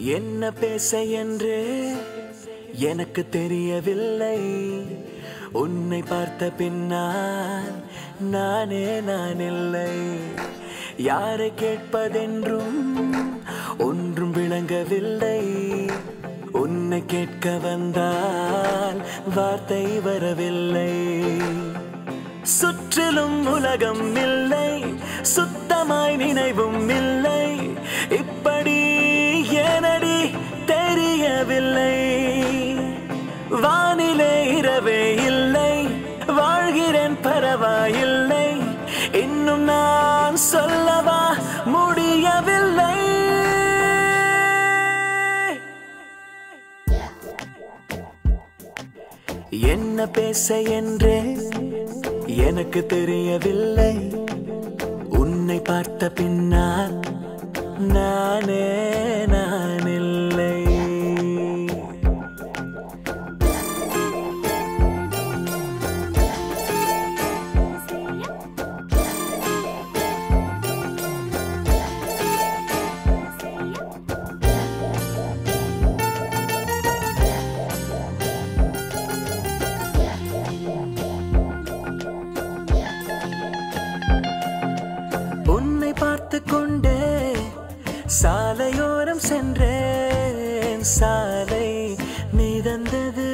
என்ன பேச என்று எனக்கு தெரியவில்லை உன்னை பார்த்த பின்னால் நானே நான் இல்லை யாரை கேட்பதென்றும் ஒன்றும் விளங்கவில்லை உன்னை கேட்க வந்தால் வார்த்தை வரவில்லை சுற்றிலும் உலகம் இல்லை சுத்தமாய் நினைவும் இல்லை இப்படி ஏனடி தெரியவில்லை வானிலே இரவே இல்லை வாழ்கிறேன் பரவாயில்லை இன்னும் நான் சொல்லவா முடியவில்லை என்ன பேச என்றே எனக்கு தெரியவில்லை உன்னை பார்த்த பின்னால் நானே நான் இல்லை உன்னை பார்த்து கொண்டே சாலையோரம் சென்றேன் சாலை மிதந்தது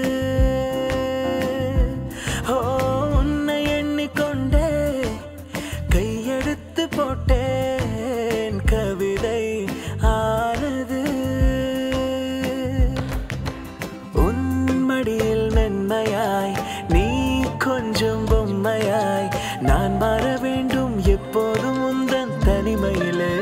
ஓ உன்னை எண்ணிக்கொண்டே கையெடுத்து போட்டேன் கவிதை ஆனது உன் மடியில் மென்மையாய் நீ கொஞ்சம் பொம்மையாய் நான் மாற வேண்டும் எப்போதும் உந்தன் தனிமையிலே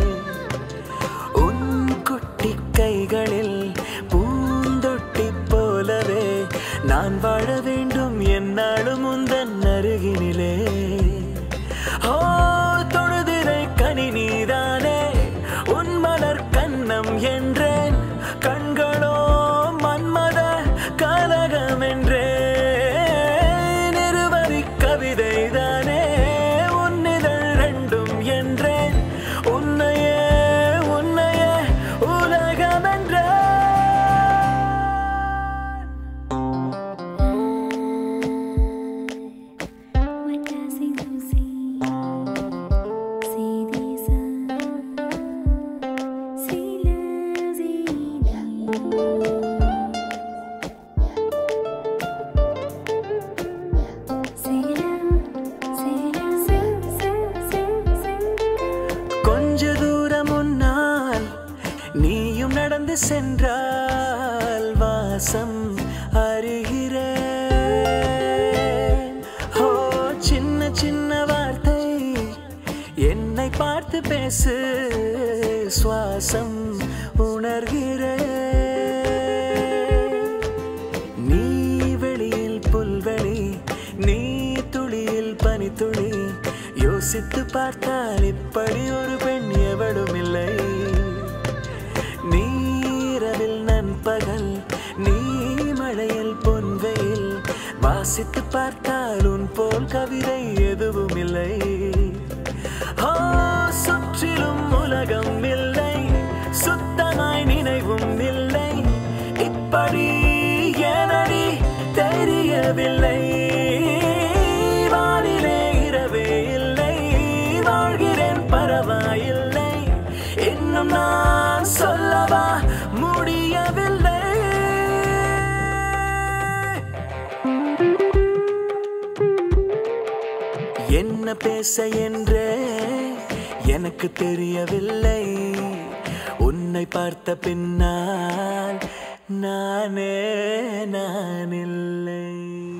உன் குட்டி கைகளில் பூந்தொட்டி போலவே நான் வாழ வேண்டும் என்னாலும் உந்தன் அருகினிலே ஓ தொழுதிரை கனி நீதானே உன் மலர் கண்ணம் என்றேன் கண்களோ மன்மத கலகம் என்றேன் இருவரி கவிதை தானே உன்னிதழ் ரெண்டும் என்றேன் உன்னையே உன்னையே உலகம் என்றேன் What does he see? See these See கொஞ்ச தூரம் முன்னால் நீயும் நடந்து சென்றால் வாசம் அறிகிறேன் ஓ சின்ன சின்ன வார்த்தை என்னை பார்த்து பேசு சுவாசம் உணர்கிறேன் நீ வெளியில் புல்வெளி நீ துளியில் பனித்துளி யோசித்து பார்த்தால் இப்படி ஒரு பெண் எவளும் இல்லை நீரவில் நண்பகல் நீ மழையில் பொன்வெயில் வாசித்து பார்த்தால் உன் போல் கவிதை எதுவும் இல்லை ஓ சுற்றிலும் உலகம் இல்லை சுத்தமாய் நினைவும் இல்லை இப்படி ஏனடி தெரியவில்லை வானிலே இரவே இல்லை வாழ்கிறேன் பரவாயில்லை இன்னும் நான் சொல்லவா முடியவில்லை என்ன பேச என்றே எனக்கு தெரியவில்லை உன்னை பார்த்த பின்னால் நானே நான் இல்லை